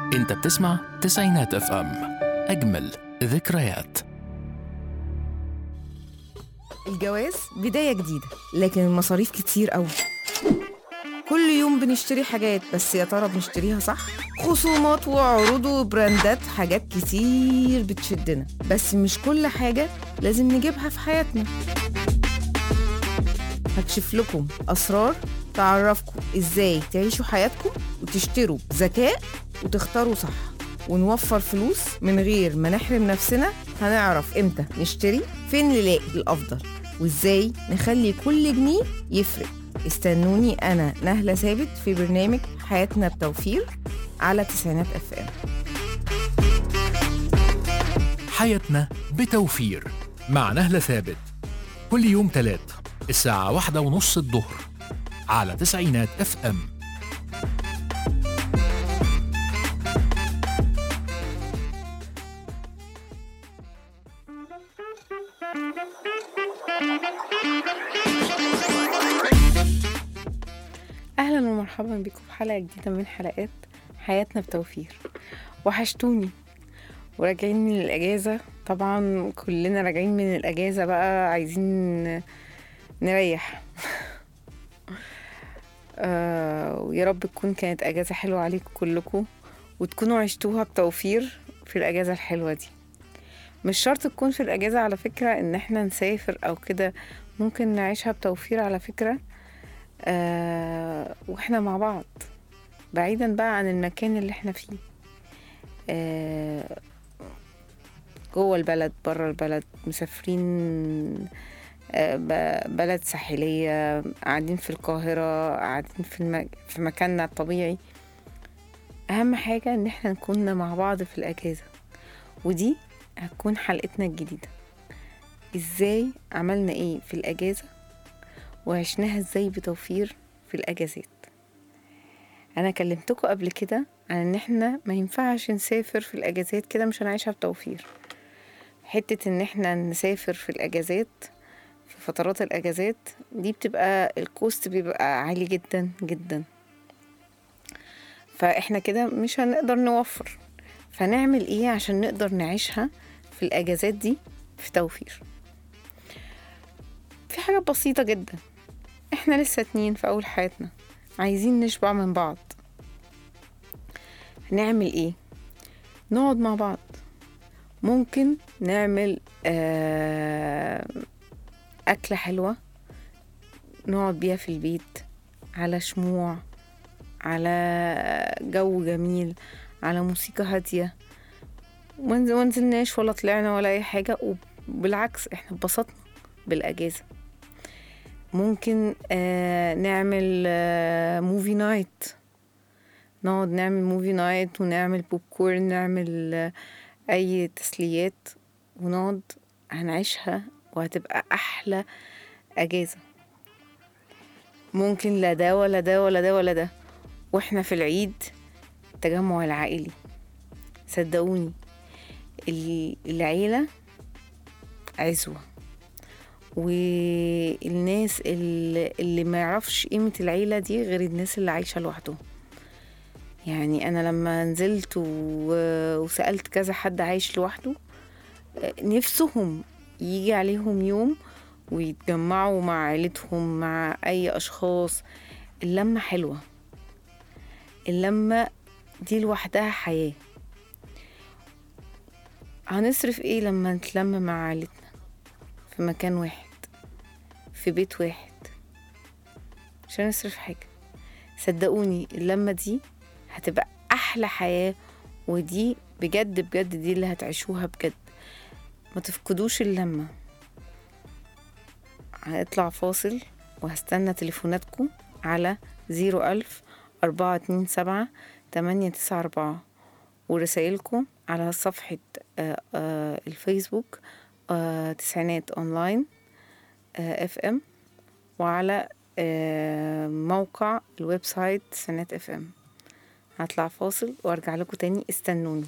انت بتسمع تسعينات اف ام اجمل ذكريات الجواز بداية جديدة لكن المصاريف كتير قوي كل يوم بنشتري حاجات بس يا ترى بنشتريها صح؟ خصومات وعروض وبراندات حاجات كتير بتشدنا بس مش كل حاجة لازم نجيبها في حياتنا هكشف لكم أسرار تعرفكم إزاي تعيشوا حياتكم وتشتروا بذكاء وتختاروا صح ونوفر فلوس من غير ما نحرم نفسنا هنعرف امتى نشتري فين نلاقي الافضل وازاي نخلي كل جنيه يفرق استنوني انا نهله ثابت في برنامج حياتنا بتوفير على تسعينات اف ام حياتنا بتوفير مع نهلة ثابت كل يوم تلات الساعة واحدة ونص الظهر على تسعينات اف ام اهلا ومرحبا بكم في حلقه جديده من حلقات حياتنا بتوفير وحشتوني وراجعين من الاجازه طبعا كلنا راجعين من الاجازه بقى عايزين نريح آه ويا رب تكون كانت اجازه حلوه عليكم كلكم وتكونوا عشتوها بتوفير في الاجازه الحلوه دي مش شرط تكون في الاجازه على فكره ان احنا نسافر او كده ممكن نعيشها بتوفير على فكره آه واحنا مع بعض بعيدا بقى عن المكان اللي احنا فيه آه جوه البلد بره البلد مسافرين آه ب- بلد ساحلية قاعدين في القاهرة قاعدين في, الم... في مكاننا الطبيعي أهم حاجة إن احنا نكون مع بعض في الأجازة ودي هتكون حلقتنا الجديدة ازاي عملنا ايه في الأجازة وعشناها ازاي بتوفير في الاجازات انا كلمتكم قبل كده عن ان احنا ما ينفعش نسافر في الاجازات كده مش هنعيشها بتوفير حتة ان احنا نسافر في الاجازات في فترات الاجازات دي بتبقى الكوست بيبقى عالي جدا جدا فاحنا كده مش هنقدر نوفر فنعمل ايه عشان نقدر نعيشها في الاجازات دي في توفير في حاجة بسيطة جدا احنا لسه اتنين في اول حياتنا عايزين نشبع من بعض هنعمل ايه نقعد مع بعض ممكن نعمل آه أكلة حلوة نقعد بيها في البيت على شموع على جو جميل على موسيقى هادية ومنز- منزلناش ولا طلعنا ولا أي حاجة وبالعكس احنا اتبسطنا بالأجازة ممكن آه نعمل آه موفي نايت نقعد نعمل موفي نايت ونعمل بوب كورن نعمل آه اي تسليات ونقعد هنعيشها وهتبقى احلى اجازة ممكن لا ده ولا ده ولا ده ولا ده واحنا في العيد التجمع العائلي صدقوني ال- العيلة عزوة والناس اللي, اللي ما يعرفش قيمة العيلة دي غير الناس اللي عايشة لوحدهم يعني أنا لما نزلت و- وسألت كذا حد عايش لوحده آه، نفسهم يجي عليهم يوم ويتجمعوا مع عيلتهم مع أي أشخاص اللمة حلوة اللمة دي لوحدها حياة هنصرف ايه لما نتلم مع عيلتنا في مكان واحد في بيت واحد مش هنصرف حاجة صدقوني اللمة دي هتبقى أحلى حياة ودي بجد بجد دي اللي هتعيشوها بجد ما تفقدوش اللمة هيطلع فاصل وهستنى تليفوناتكم على زيرو ألف أربعة اتنين سبعة تمانية تسعة أربعة ورسائلكم على صفحة آه، آه، الفيسبوك آه، تسعينات أونلاين اف ام وعلى آه، موقع الويب سايت تسعينات اف ام هطلع فاصل وارجع لكم تاني استنوني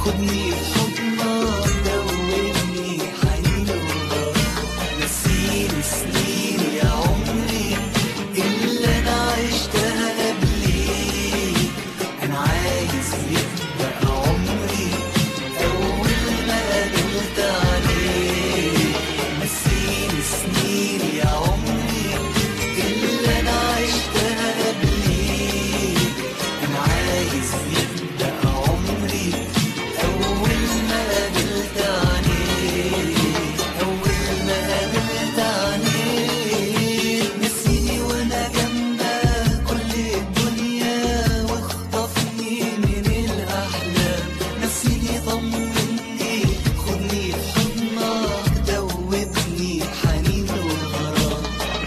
خدني في حضنك دوبني حنين وغرام نسيني سنين يا عمري اللي انا عشتها قبليك انا عايز يبقى عمري اول ما قابلت عليك نسيني سنين يا عمري اللي انا عشتها قبليك انا عايز يبقى عمري اول ما قابلت عليك اول ما قابلت عليك نسيني وانا جنبك كل الدنيا واخطفني من الاحلام نسيني طمني خدني في حضنك دوبني حنين وغرام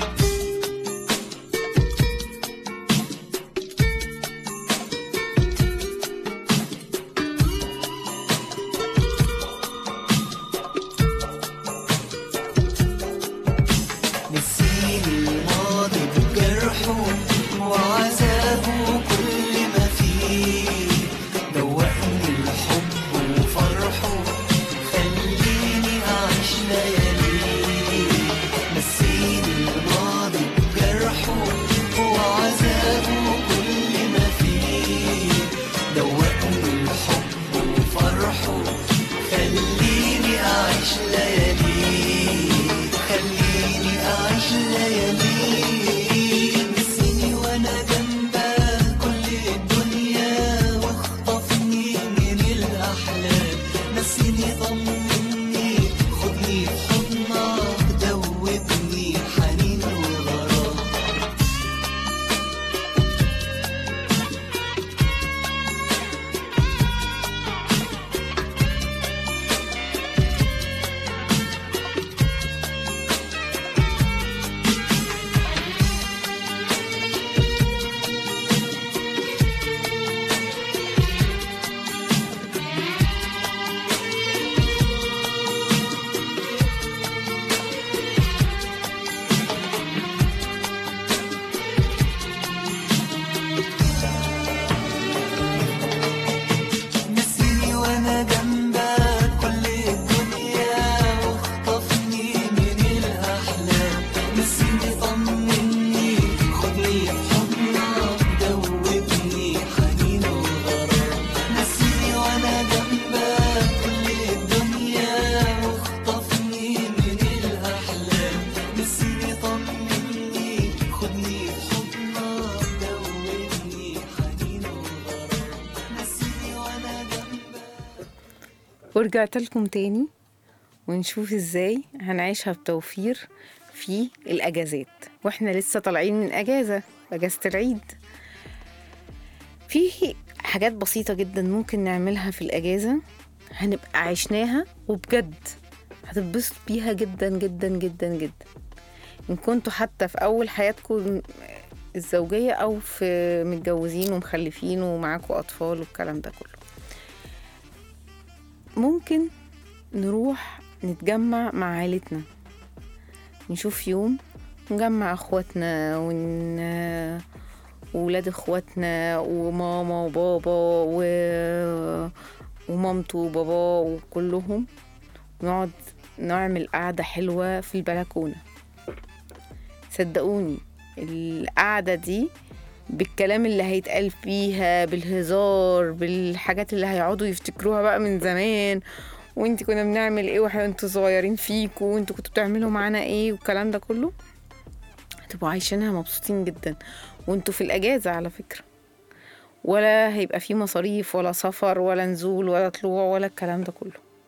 نسيني الماضي بجرحه وعذابه كل ما فيه دوقني الحب وفرحه خليني أعيش لياليه نسيني الماضي بجرحه وعذابه كل ما فيه دوقني الحب وفرحه خليني أعيش لياليه خليني أعيش لياليه نسيني وأنا جنبك كل الدنيا واخطفني من الأحلام نسيني طمني خدني في حضنك دوبني حنين وغرام نسيني وانا جنبك كل الدنيا واخطفني من الاحلام نسيني طمني خدني في حضنك دوبني حنين وغرام نسيني وانا جنبك كل الدنيا واخطفني من الاحلام نسيني طمني خدني في حضنك دوبني حنين وغرام نسيني وانا جنبك ورجعت لكم تاني ونشوف ازاي هنعيشها بتوفير في الاجازات واحنا لسه طالعين من اجازه اجازه العيد في حاجات بسيطه جدا ممكن نعملها في الاجازه هنبقى عشناها وبجد هتتبسط بيها جدا جدا جدا جدا ان كنتوا حتى في اول حياتكم الزوجيه او في متجوزين ومخلفين ومعاكوا اطفال والكلام ده كله ممكن نروح نتجمع مع عيلتنا نشوف يوم نجمع اخواتنا ون وولاد اخواتنا وماما وبابا و... ومامته وبابا وكلهم نقعد نعمل قعدة حلوة في البلكونة صدقوني القعدة دي بالكلام اللي هيتقال فيها بالهزار بالحاجات اللي هيقعدوا يفتكروها بقى من زمان وانت كنا بنعمل ايه واحنا انتوا صغيرين فيكوا وانتوا كنتوا بتعملوا معانا ايه والكلام ده كله هتبقوا عايشينها مبسوطين جدا وانتوا في الاجازة على فكرة ولا هيبقى في مصاريف ولا سفر ولا نزول ولا طلوع ولا الكلام ده كله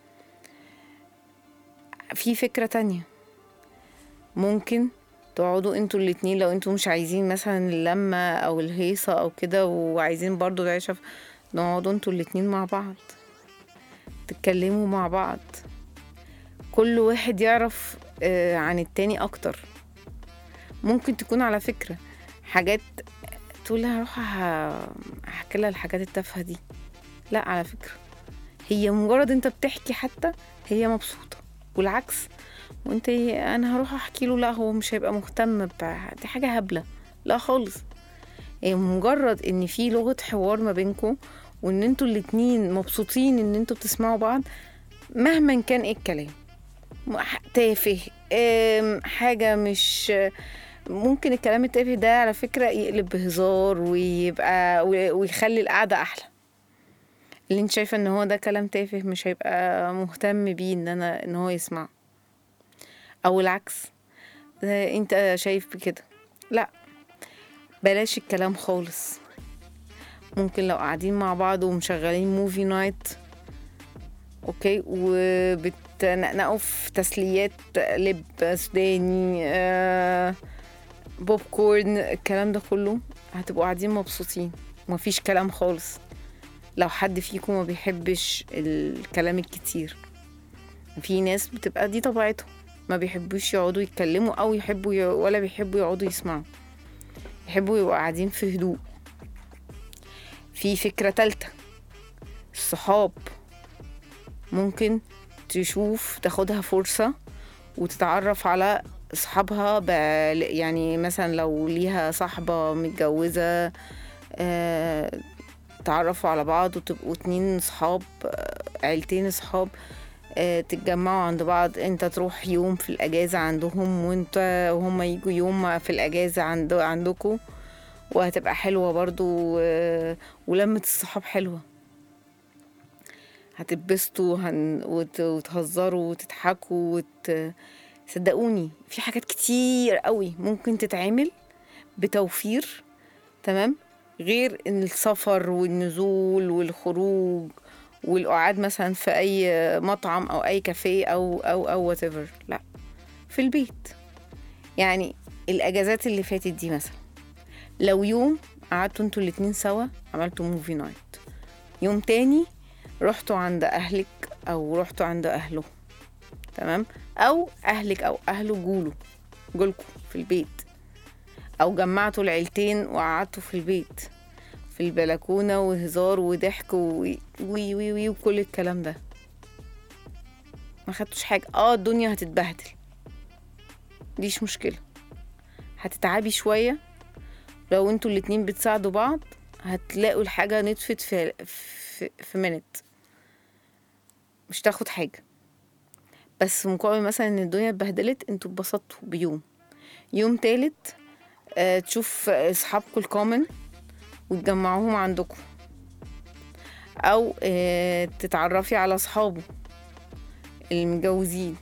في فكرة تانية ممكن تقعدوا انتوا الاتنين لو انتوا مش عايزين مثلا اللمة او الهيصة او كده وعايزين برضو العيشة في- نقعدوا انتوا الاتنين مع بعض تتكلموا مع بعض كل واحد يعرف آه، عن التاني اكتر ممكن تكون على فكرة حاجات تقول لها هروح ه- احكي لها الحاجات التافهة دي لا على فكرة هي مجرد انت بتحكي حتى هي مبسوطة والعكس وانت انا هروح احكي له لا هو مش هيبقى مهتم بتاع دي حاجة هبلة لا خالص هي مجرد ان في لغة حوار ما بينكم وان انتوا الاتنين مبسوطين ان انتوا بتسمعوا بعض مهما كان ايه الكلام ح- تافه آم، حاجة مش ممكن الكلام التافه ده على فكرة يقلب بهزار ويبقى وي- ويخلي القعدة أحلى اللي انت شايفة ان هو ده كلام تافه مش هيبقى مهتم بيه ان انا ان هو يسمع او العكس ده انت شايف بكده لا بلاش الكلام خالص ممكن لو قاعدين مع بعض ومشغلين موفي نايت اوكي وبتنقنقوا في تسليات لب سوداني آه بوب كورن الكلام ده كله هتبقوا قاعدين مبسوطين مفيش كلام خالص لو حد فيكم ما بيحبش الكلام الكتير في ناس بتبقى دي طبيعتهم ما بيحبوش يقعدوا يتكلموا او يحبوا ي... ولا بيحبوا يقعدوا يسمعوا يحبوا يبقوا قاعدين في هدوء في فكرة تالتة الصحاب ممكن تشوف تاخدها فرصة وتتعرف على صحابها ب... يعني مثلا لو ليها صاحبة متجوزة آه... تعرفوا على بعض وتبقوا اتنين صحاب آه، عيلتين صحاب آه، تتجمعوا عند بعض انت تروح يوم في الاجازة عندهم وانت وهم يجوا يوم في الاجازة عند عندكم وهتبقى حلوة برضو آه، ولمة الصحاب حلوة هتتبسطوا هن... وت... وتهزروا وتضحكوا وت... صدقوني في حاجات كتير قوي ممكن تتعمل بتوفير تمام غير إن السفر والنزول والخروج والقعاد مثلا في اي مطعم او اي كافيه او او او whatever لا في البيت يعني الاجازات اللي فاتت دي مثلا لو يوم قعدتوا انتوا الاتنين سوا عملتوا موفي نايت يوم تاني رحتوا عند اهلك او رحتوا عند اهله تمام او اهلك او اهله جولوا جولكوا في البيت او جمعتوا العيلتين وقعدتوا في البيت في البلكونة وهزار وضحك وي وي وي, وي وكل الكلام ده ما خدتوش حاجة اه الدنيا هتتبهدل ديش مشكلة هتتعبي شوية لو انتوا الاتنين بتساعدوا بعض هتلاقوا الحاجة نطفت في في, في منت مش تاخد حاجة بس مقابل مثلا ان الدنيا اتبهدلت انتوا اتبسطتوا بيوم يوم تالت آه تشوف اصحابكم الكومن وتجمعوهم عندكم او آه تتعرفي على اصحابه المتجوزين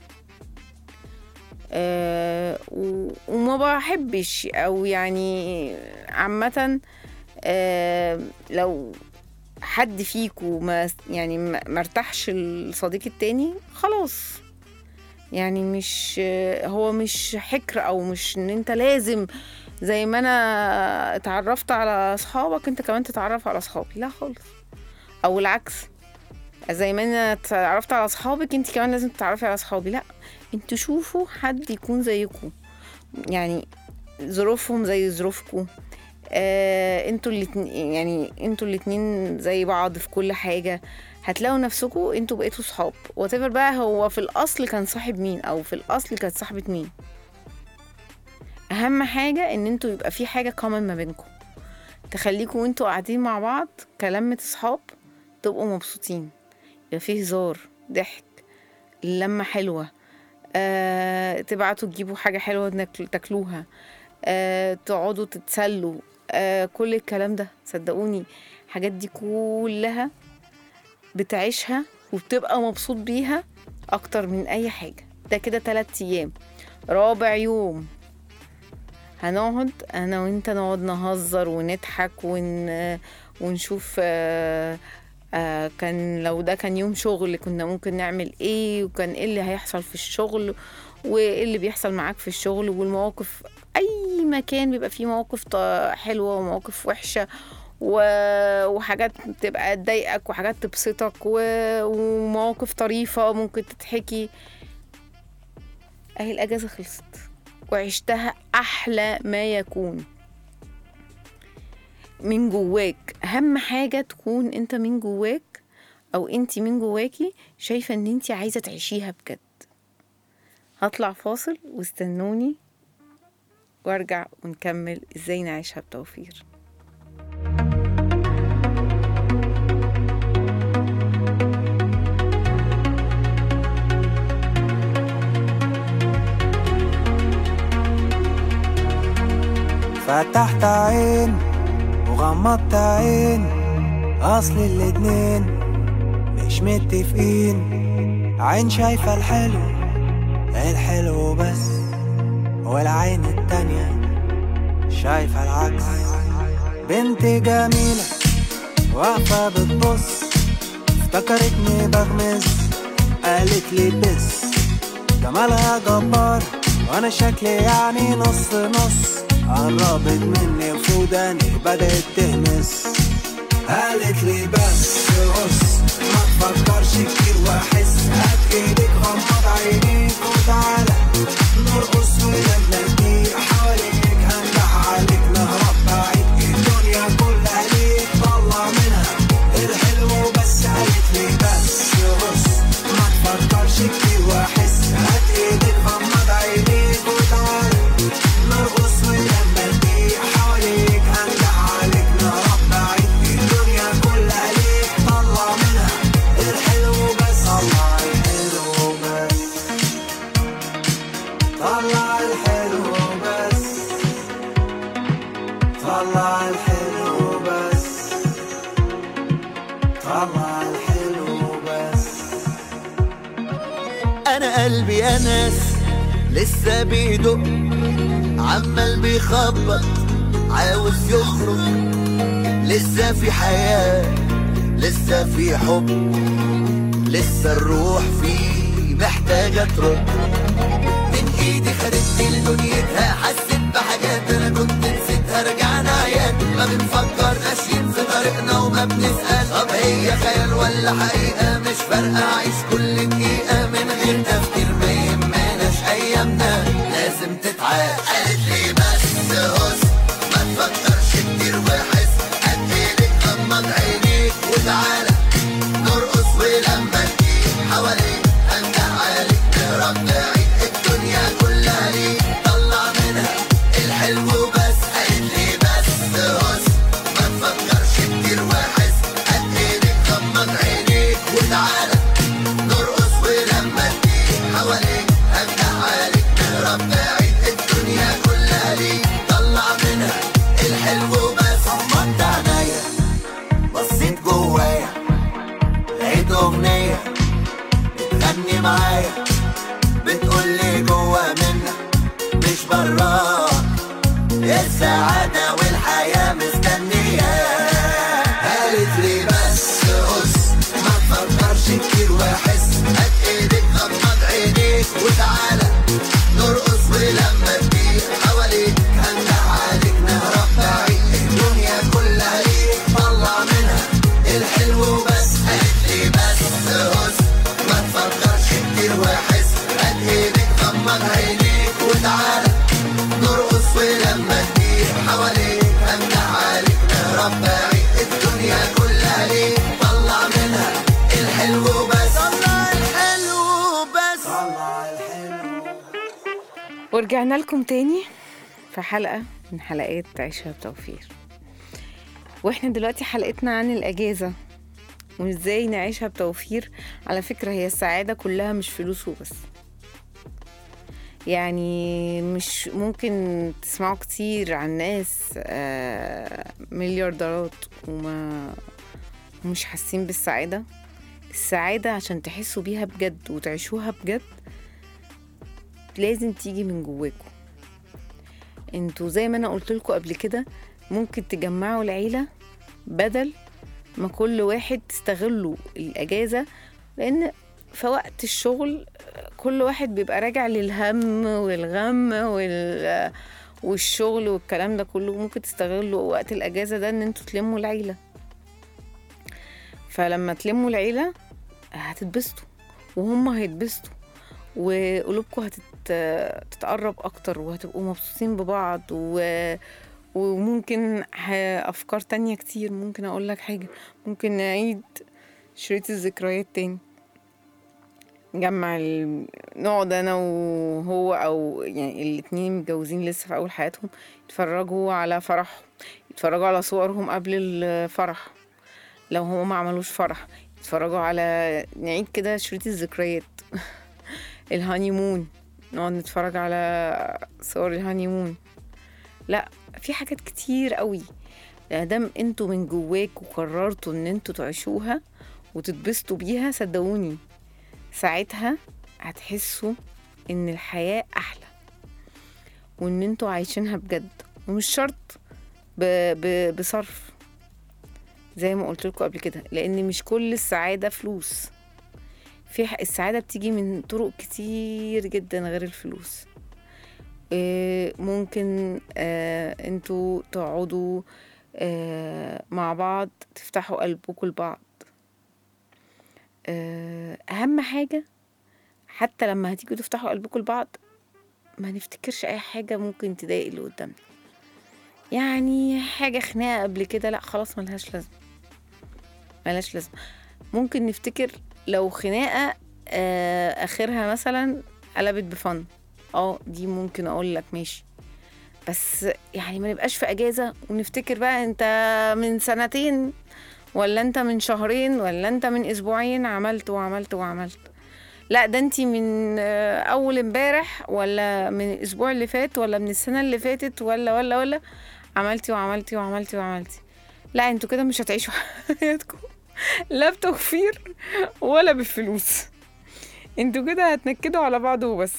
آه و- وما بحبش او يعني عامة آه لو حد فيكو ما يعني ما مرتاحش الصديق التاني خلاص يعني مش آه، هو مش حكر او مش ان انت لازم زي ما انا اتعرفت على اصحابك انت كمان تتعرف على اصحابي لا خالص او العكس زي ما انا اتعرفت على اصحابك انت كمان لازم تتعرفي على اصحابي لا انتوا شوفوا حد يكون زيكم يعني ظروفهم زي ظروفكم آه انتوا الاتنين يعني انتوا الاتنين زي بعض في كل حاجة هتلاقوا نفسكم انتوا بقيتوا صحاب وتفر بقى هو في الاصل كان صاحب مين او في الاصل كانت صاحبة مين اهم حاجة ان انتوا يبقى في حاجة كومن ما بينكم تخليكم وانتوا قاعدين مع بعض كلمة صحاب تبقوا مبسوطين يبقى فيه هزار ضحك لمة حلوة آه، تبعتوا تجيبوا حاجة حلوة ناكل- تاكلوها آه، تقعدوا تتسلوا آه، كل الكلام ده صدقوني الحاجات دي كلها بتعيشها وبتبقى مبسوط بيها اكتر من اي حاجة ده كده تلات ايام رابع يوم هنقعد انا وانت نقعد نهزر ونضحك ون... ونشوف آه، آه، كان لو ده كان يوم شغل كنا ممكن نعمل ايه وكان ايه اللي هيحصل في الشغل وايه اللي بيحصل معاك في الشغل والمواقف اي مكان بيبقى فيه مواقف ط- حلوه ومواقف وحشه و- وحاجات تبقى تضايقك وحاجات تبسطك و- ومواقف طريفه ممكن تضحكي اهي الاجازه خلصت وعشتها احلى ما يكون من جواك اهم حاجه تكون انت من جواك او انت من جواكي شايفه ان انت عايزه تعيشيها بجد هطلع فاصل واستنوني وارجع ونكمل ازاي نعيشها بتوفير فتحت عين وغمضت عين اصل الاتنين مش متفقين عين شايفة الحلو الحلو بس والعين التانية شايفة العكس بنت جميلة واقفة بتبص افتكرتني بغمز قالت لي بس جمالها جبار وانا شكلي يعني نص نص قربت مني وفوداني بدأت تهمس قالت لي بس بص ما تفكرش كتير واحس هات ايدك غمض عينيك وتعالى نرقص ونبني حواليك هنجح عليك نهرب بعيد الدنيا كلها ليك طلع منها الحلو بس قالت لي بس بص ما تفكرش كتير واحس هات ايدك غمض عينيك وتعالى نرقص ونبني حواليك هنجح عليك نهرب بعيد الدنيا كلها ليك طلع منها الحلو بس طلع الحلو بس طلع الحلو بس طلع الحلو بس طلع الحلو بس انا قلبي يا ناس لسه بيدق عمال بيخبط عاوز يخرج لسه في حياة لسه في حب لسه الروح فيه محتاجة ترد من ايدي خدتني لدنيتها حسيت بحاجات انا كنت نسيتها رجعنا عيان ما بنفكر ماشيين في طريقنا وما بنسأل طب هي خيال ولا حقيقة مش فارقة عيش كل دقيقة من غير تفكير ما يهمناش ايامنا لازم تتعاد قالت لي بس هس ما تفكرش كتير وحس قد ايدك غمض عينيك وتعالى نرقص ولما تجيب حواليك انجح عليك نهرب بعيد الدنيا كلها ليك طلع منها الحلو بس قالت لي بس هس ما تفكرش كتير وحس قد ايدك غمض عينيك وتعالى نرقص ولما تجيب حواليك انجح عليك نهرب بعيد الدنيا كلها ليك طلع منها الحلو بس غمضت عينيا بصيت جوايا لقيت اغنيه بتغني معايا بتقول لي جوا منك مش براك السعادة والحياة مستنية قالت لي بس قص ما تفكرش كتير واحس هات ايدك غمض عينيك وتعالى نرقص ولما تجيب حواليك هنجح عليك نهرب بعيد الدنيا كلها ليك طلع منها الحلو بس قالت لي بس قص ما تفكرش كتير واحس هات ايدك غمض عينيك وتعالى نرقص ولما تجيب حواليك هنجح عليك نهرب بعيد الدنيا كلها ليك طلع منها الحلو بس طلع الحلو بس طلع الحلو ورجعنا لكم تاني في حلقة من حلقات عيشها بتوفير واحنا دلوقتي حلقتنا عن الأجازة وازاي نعيشها بتوفير على فكرة هي السعادة كلها مش فلوس وبس يعني مش ممكن تسمعوا كتير عن ناس آه، مليارديرات وما ومش حاسين بالسعادة السعادة عشان تحسوا بيها بجد وتعيشوها بجد لازم تيجي من جواكم انتوا زي ما انا قلت لكم قبل كده ممكن تجمعوا العيلة بدل ما كل واحد تستغلوا الأجازة لأن في وقت الشغل كل واحد بيبقى راجع للهم والغم وال والشغل والكلام ده كله ممكن تستغلوا وقت الأجازة ده إن انتوا تلموا العيلة فلما تلموا العيلة هتتبسطوا وهم هيتبسطوا وقلوبكم هتتقرب أكتر وهتبقوا مبسوطين ببعض و... وممكن ح- أفكار تانية كتير ممكن أقول لك حاجة ممكن نعيد شريط الذكريات تاني نجمع ال... نقعد أنا وهو أو يعني الاتنين متجوزين لسه في أول حياتهم يتفرجوا على فرحهم يتفرجوا على صورهم قبل الفرح لو هما ما عملوش فرح يتفرجوا على نعيد كده شريط الذكريات الهانيمون نقعد نتفرج على صور الهانيمون لا في حاجات كتير قوي دام انتوا من جواكوا قررتوا ان انتوا تعيشوها وتتبسطوا بيها صدقوني ساعتها هتحسوا ان الحياة احلى وان انتوا عايشينها بجد ومش شرط ب... ب... بصرف زي ما قلت لكم قبل كده لان مش كل السعادة فلوس في ح- السعادة بتيجي من طرق كتير جدا غير الفلوس إيه، ممكن آه، انتوا تقعدوا آه، مع بعض تفتحوا قلبكم لبعض آه، اهم حاجة حتى لما هتيجوا تفتحوا قلبكم لبعض ما نفتكرش اي حاجة ممكن تضايق اللي قدامنا يعني حاجة خناقة قبل كده لا خلاص ملهاش لازمة ملهاش لازمة ممكن نفتكر لو خناقة آه، آخرها مثلا قلبت بفن اه دي ممكن اقول لك ماشي بس يعني ما نبقاش في اجازه ونفتكر بقى انت من سنتين ولا انت من شهرين ولا انت من اسبوعين عملت وعملت وعملت لا ده انت من آه، اول امبارح ولا من الاسبوع اللي فات ولا من السنه اللي فاتت ولا ولا ولا عملتي وعملتي وعملتي وعملتي لا انتوا كده مش هتعيشوا حياتكم لا بتوفير ولا بفلوس انتوا كده هتنكدوا على بعض وبس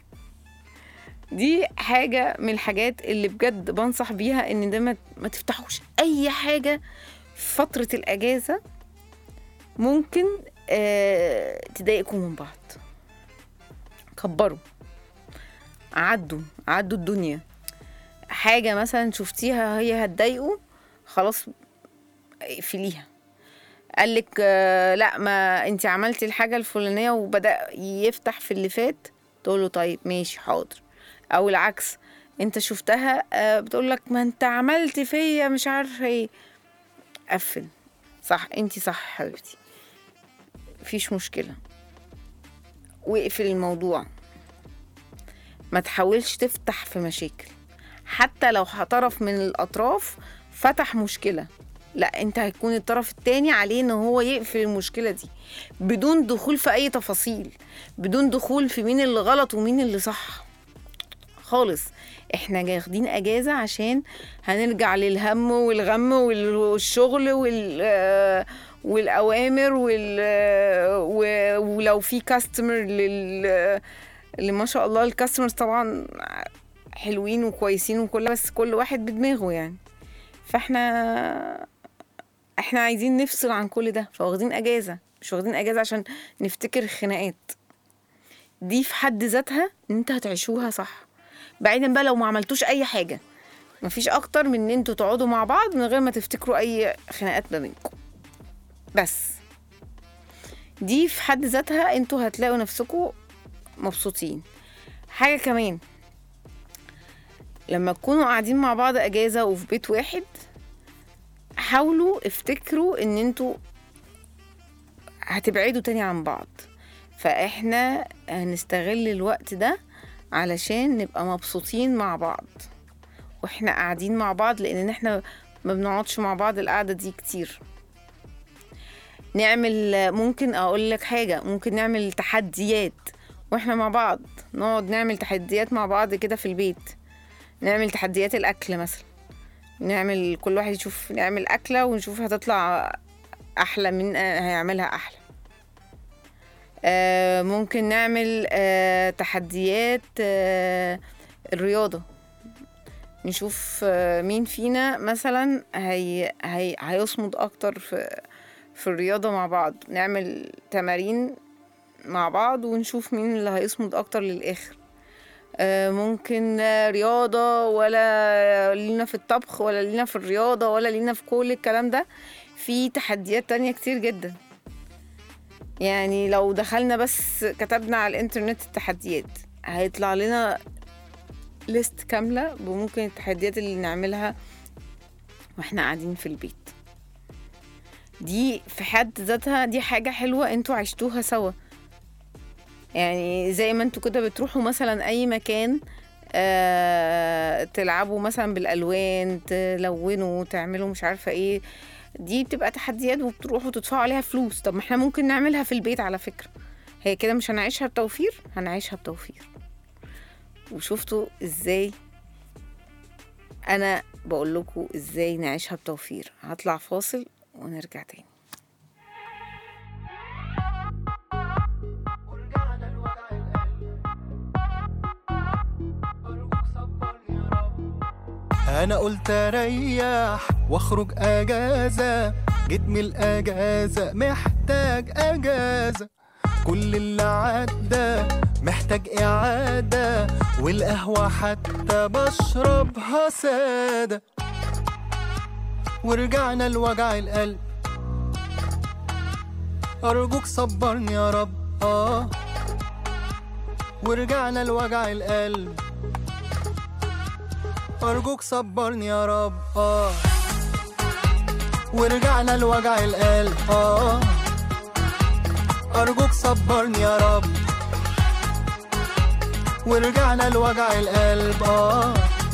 دي حاجة من الحاجات اللي بجد بنصح بيها ان ده ما, ما تفتحوش اي حاجة في فترة الاجازة ممكن آه تضايقكم من بعض كبروا عدوا عدوا الدنيا حاجة مثلا شفتيها هي هتضايقه خلاص اقفليها قالك آه لا ما انت عملتي الحاجة الفلانية وبدأ يفتح في اللي فات تقول له طيب ماشي حاضر او العكس انت شفتها آه بتقول لك ما انت عملت فيا مش عارفه ايه قفل صح انت صح يا حبيبتي مفيش مشكله واقفل الموضوع ما تحاولش تفتح في مشاكل حتى لو طرف من الاطراف فتح مشكله لا انت هيكون الطرف التاني عليه ان هو يقفل المشكله دي بدون دخول في اي تفاصيل بدون دخول في مين اللي غلط ومين اللي صح خالص احنا واخدين اجازه عشان هنرجع للهم والغم وال- والشغل وال آه، والاوامر وال آه، و- ولو في كاستمر لل اللي ما شاء الله الكاستمرز طبعا حلوين وكويسين وكل بس كل واحد بدماغه يعني فاحنا احنا عايزين نفصل عن كل ده فواخدين اجازه مش واخدين اجازه عشان نفتكر الخناقات دي في حد ذاتها ان انت هتعيشوها صح بعيدا بقى لو ما عملتوش اي حاجه مفيش اكتر من ان انتوا تقعدوا مع بعض من غير ما تفتكروا اي خناقات ما بينكم بس دي في حد ذاتها انتوا هتلاقوا نفسكم مبسوطين حاجه كمان لما تكونوا قاعدين مع بعض اجازه وفي بيت واحد حاولوا افتكروا ان انتوا هتبعدوا تاني عن بعض فاحنا هنستغل الوقت ده علشان نبقى مبسوطين مع بعض واحنا قاعدين مع بعض لان احنا ما بنقعدش مع بعض القعده دي كتير نعمل ممكن اقول لك حاجه ممكن نعمل تحديات واحنا مع بعض نقعد نعمل تحديات مع بعض كده في البيت نعمل تحديات الاكل مثلا نعمل كل واحد يشوف نعمل اكله ونشوف هتطلع احلى من هيعملها احلى آه، ممكن نعمل آه، تحديات آه، الرياضة نشوف آه، مين فينا مثلا هي هي هيصمد أكتر في في الرياضة مع بعض نعمل تمارين مع بعض ونشوف مين اللي هيصمد أكتر للآخر آه، ممكن آه، رياضة ولا لينا في الطبخ ولا لينا في الرياضة ولا لينا في كل الكلام ده في تحديات تانية كتير جدا يعني لو دخلنا بس كتبنا على الانترنت التحديات هيطلع لنا ليست كاملة بممكن التحديات اللي نعملها واحنا قاعدين في البيت دي في حد ذاتها دي حاجة حلوة انتوا عشتوها سوا يعني زي ما انتوا كده بتروحوا مثلا اي مكان آه تلعبوا مثلا بالالوان تلونوا تعملوا مش عارفة ايه دي بتبقى تحديات وبتروحوا تدفعوا عليها فلوس طب ما احنا ممكن نعملها في البيت على فكرة هي كده مش هنعيشها بتوفير هنعيشها بتوفير وشفتوا ازاي انا بقول لكم ازاي نعيشها بتوفير هطلع فاصل ونرجع تاني انا قلت اريح واخرج اجازه جيت من الاجازه محتاج اجازه كل اللي عدى محتاج اعاده والقهوه حتى بشربها ساده ورجعنا لوجع القلب ارجوك صبرني يا رب اه ورجعنا لوجع القلب أرجوك صبرني يا رب آه ورجعنا لوجع القلب آه أرجوك صبرني يا رب ورجعنا لوجع القلب آه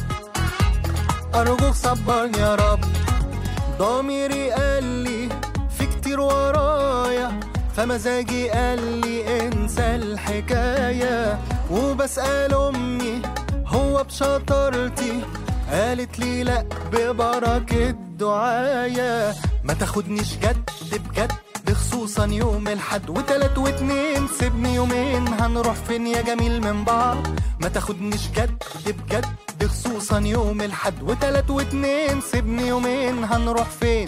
أرجوك صبرني يا رب ضميري قال لي في كتير ورايا فمزاجي قال لي انسى الحكاية وبسأل أمي هو بشطارتي قالت لي لا ببركة دعايا ما تاخدنيش جد بجد خصوصا يوم الحد وتلات واتنين سيبني يومين هنروح فين يا جميل من بعض ما تاخدنيش جد بجد خصوصا يوم الحد وتلات واتنين سيبني يومين هنروح فين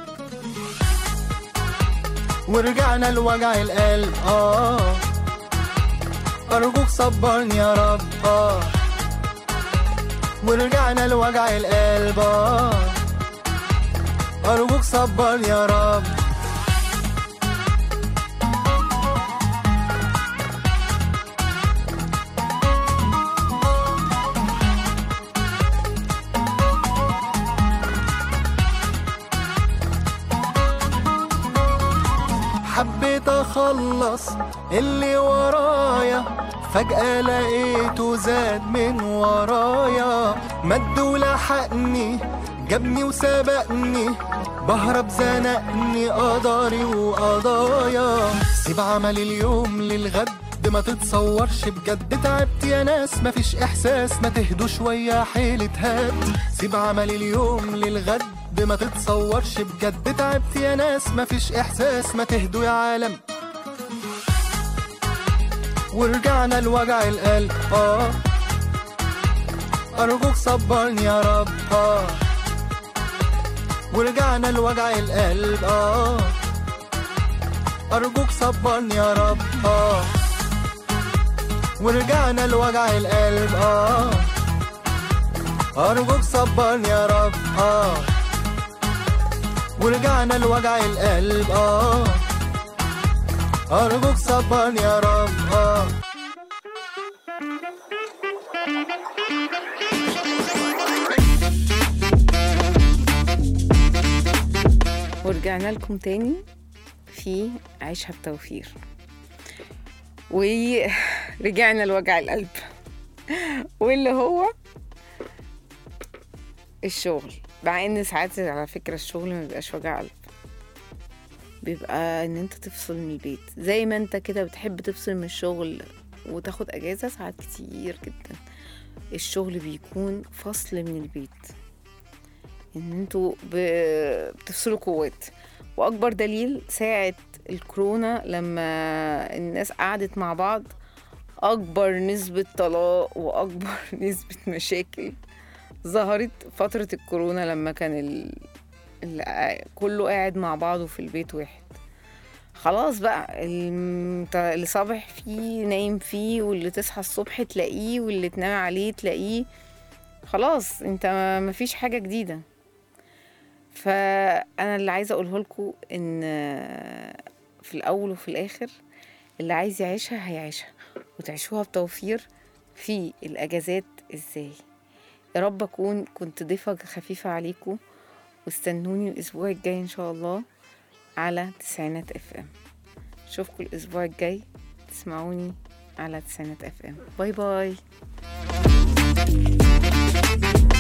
ورجعنا لوجع القلب اه أرجوك صبرني يا رب آه ورجعنا لوجع القلب آه أرجوك صبرني يا رب حبيت اخلص اللي ورايا فجأة لقيته زاد من ورايا مد ولحقني جابني وسبقني بهرب زنقني قدري وقضايا سيب عمل اليوم للغد ما تتصورش بجد تعبت يا ناس مفيش احساس ما تهدوا شوية حيلة هات سيب عمل اليوم للغد ما تتصورش بجد تعبت يا ناس مفيش احساس ما تهدوا يا عالم ورجعنا لوجع القلب اه ارجوك صبرني يا رب اه ورجعنا لوجع القلب اه ارجوك صبرني يا رب اه ورجعنا لوجع القلب اه ارجوك صبرني يا رب اه ورجعنا لوجع القلب اه أرجوك صبرني يا رب آه ورجعنا لكم تاني في عيشها بتوفير ورجعنا لوجع القلب واللي هو الشغل مع ان ساعات على فكرة الشغل ما بيبقاش وجع قلب بيبقى ان انت تفصل من البيت زي ما انت كده بتحب تفصل من الشغل وتاخد اجازة ساعات كتير جدا الشغل بيكون فصل من البيت ان انتوا ب- بتفصلوا قوات واكبر دليل ساعة الكورونا لما الناس قعدت مع بعض اكبر نسبة طلاق واكبر نسبة مشاكل ظهرت فترة الكورونا لما كان ال... ال... كله قاعد مع بعضه في البيت واحد خلاص بقى الم- اللي صابح فيه نايم فيه واللي تصحى الصبح تلاقيه واللي تنام عليه تلاقيه خلاص انت ما- مفيش حاجة جديدة فانا اللي عايزه اقوله لكم ان في الاول وفي الاخر اللي عايز يعيشها هيعيشها وتعيشوها بتوفير في الاجازات ازاي يا رب اكون كنت ضيفه خفيفه عليكم واستنوني الاسبوع الجاي ان شاء الله على تسعينات اف ام اشوفكم الاسبوع الجاي تسمعوني على تسعينات اف ام باي باي